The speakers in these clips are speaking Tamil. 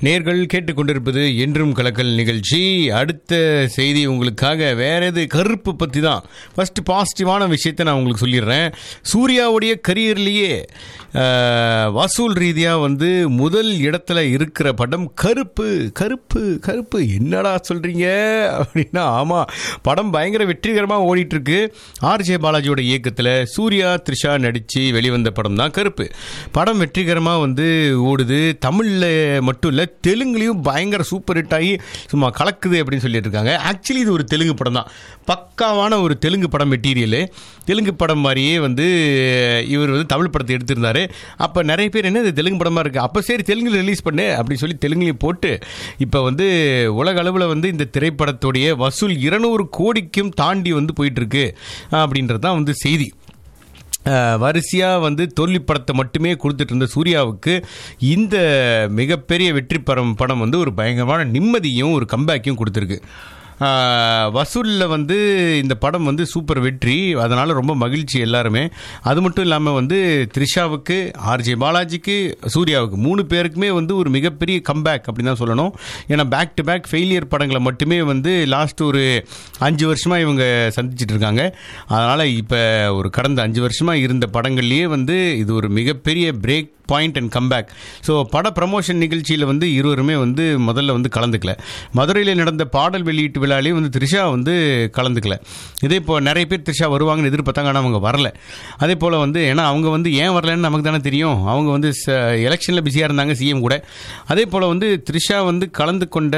நேர்கள் கேட்டுக்கொண்டிருப்பது என்றும் கலக்கல் நிகழ்ச்சி அடுத்த செய்தி உங்களுக்காக வேற எது கருப்பு பற்றி தான் ஃபர்ஸ்ட் பாசிட்டிவான விஷயத்தை நான் உங்களுக்கு சொல்லிடுறேன் சூர்யாவுடைய கரியர்லேயே வசூல் ரீதியாக வந்து முதல் இடத்துல இருக்கிற படம் கருப்பு கருப்பு கருப்பு என்னடா சொல்கிறீங்க அப்படின்னா ஆமாம் படம் பயங்கர வெற்றிகரமாக ஓடிட்டு இருக்கு ஆர்ஜே பாலாஜியோட இயக்கத்தில் சூர்யா த்ரிஷா நடித்து வெளிவந்த படம் தான் கருப்பு படம் வெற்றிகரமாக வந்து ஓடுது தமிழில் மட்டும் இல்லை தெலுங்குலேயும் பயங்கர சூப்பர் ஹிட் ஆகி சும்மா கலக்குது அப்படின்னு சொல்லிட்டு இருக்காங்க ஆக்சுவலி இது ஒரு தெலுங்கு படம் தான் பக்காவான ஒரு தெலுங்கு படம் மெட்டீரியலு தெலுங்கு படம் மாதிரியே வந்து இவர் வந்து தமிழ் படத்தை எடுத்திருந்தாரு அப்போ நிறைய பேர் என்ன இது தெலுங்கு படமாக இருக்குது அப்போ சரி தெலுங்குல ரிலீஸ் பண்ணு அப்படின்னு சொல்லி தெலுங்குலையும் போட்டு இப்போ வந்து உலக அளவில் வந்து இந்த திரைப்படத்துடைய வசூல் இருநூறு கோடிக்கும் தாண்டி வந்து போயிட்டு இருக்கு அப்படின்றது தான் வந்து செய்தி வரிசையாக வந்து தோல்வி படத்தை மட்டுமே கொடுத்துட்டு இருந்த சூர்யாவுக்கு இந்த மிகப்பெரிய வெற்றி படம் படம் வந்து ஒரு பயங்கரமான நிம்மதியும் ஒரு கம்பேக்கையும் கொடுத்துருக்கு வசூலில் வந்து இந்த படம் வந்து சூப்பர் வெற்றி அதனால் ரொம்ப மகிழ்ச்சி எல்லாருமே அது மட்டும் இல்லாமல் வந்து த்ரிஷாவுக்கு ஆர்ஜே பாலாஜிக்கு சூர்யாவுக்கு மூணு பேருக்குமே வந்து ஒரு மிகப்பெரிய கம்பேக் அப்படின்னு தான் சொல்லணும் ஏன்னா பேக் டு பேக் ஃபெயிலியர் படங்களை மட்டுமே வந்து லாஸ்ட் ஒரு அஞ்சு வருஷமாக இவங்க சந்திச்சிட்டு இருக்காங்க அதனால் இப்போ ஒரு கடந்த அஞ்சு வருஷமாக இருந்த படங்கள்லேயே வந்து இது ஒரு மிகப்பெரிய break point and comeback so பட ப்ரமோஷன் நிகழ்ச்சியில் வந்து இருவருமே வந்து முதல்ல வந்து கலந்துக்கல மதுரையில் நடந்த பாடல் வெளியீட்டு விழாலேயும் வந்து த்ரிஷா வந்து கலந்துக்கல இதே இப்போ நிறைய பேர் த்ரிஷா வருவாங்கன்னு எதிர்பார்த்தாங்க ஆனால் அவங்க வரல அதே போல் வந்து ஏன்னா அவங்க வந்து ஏன் வரலன்னு நமக்கு தானே தெரியும் அவங்க வந்து எலெக்ஷனில் பிஸியாக இருந்தாங்க சிஎம் கூட அதே போல் வந்து த்ரிஷா வந்து கலந்து கொண்ட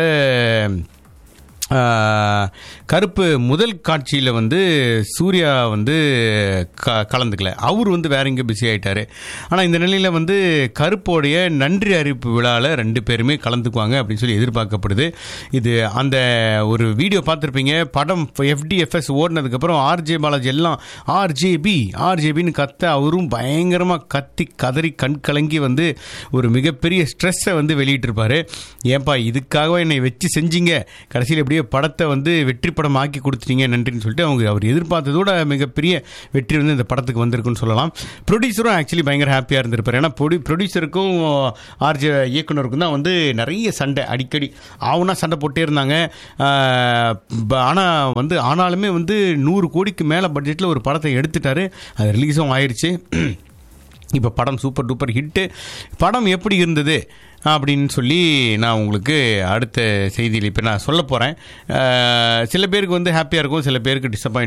கருப்பு முதல் காட்சியில் வந்து சூர்யா வந்து க கலந்துக்கல அவர் வந்து வேற எங்கே பிஸி ஆகிட்டார் ஆனால் இந்த நிலையில் வந்து கருப்போடைய நன்றி அறிவிப்பு விழாவில் ரெண்டு பேருமே கலந்துக்குவாங்க அப்படின்னு சொல்லி எதிர்பார்க்கப்படுது இது அந்த ஒரு வீடியோ பார்த்துருப்பீங்க படம் எஃப்டிஎஃப்எஸ் ஓடினதுக்கப்புறம் ஆர்ஜே பாலாஜி எல்லாம் ஆர்ஜேபி ஆர்ஜேபின்னு கத்த அவரும் பயங்கரமாக கத்தி கதறி கண் கலங்கி வந்து ஒரு மிகப்பெரிய ஸ்ட்ரெஸ்ஸை வந்து வெளியிட்டிருப்பாரு ஏன்பா இதுக்காக என்னை வச்சு செஞ்சீங்க கடைசியில் எப்படியோ படத்தை வந்து வெற்றி படம் ஆக்கி கொடுத்துட்டீங்க நன்றின்னு சொல்லிட்டு அவங்க அவர் எதிர்பார்த்ததோட மிகப்பெரிய வெற்றி வந்து இந்த படத்துக்கு வந்திருக்குன்னு சொல்லலாம் ப்ரொடியூசரும் ஆக்சுவலி பயங்கர ஹாப்பியாக இருந்திருப்பார் ஏன்னா ப்ரொடி ப்ரொடியூசருக்கும் ஆர்ஜே இயக்குனருக்கும் தான் வந்து நிறைய சண்டை அடிக்கடி ஆகுனா சண்டை போட்டே இருந்தாங்க ஆனால் வந்து ஆனாலுமே வந்து நூறு கோடிக்கு மேலே பட்ஜெட்டில் ஒரு படத்தை எடுத்துட்டாரு அது ரிலீஸும் ஆயிடுச்சு இப்போ படம் சூப்பர் டூப்பர் ஹிட்டு படம் எப்படி இருந்தது அப்படின்னு சொல்லி நான் உங்களுக்கு அடுத்த செய்தியில் இப்போ நான் சொல்ல போகிறேன் சில பேருக்கு வந்து ஹாப்பியாக இருக்கும் சில பேருக்கு டிசப்பாயிண்ட்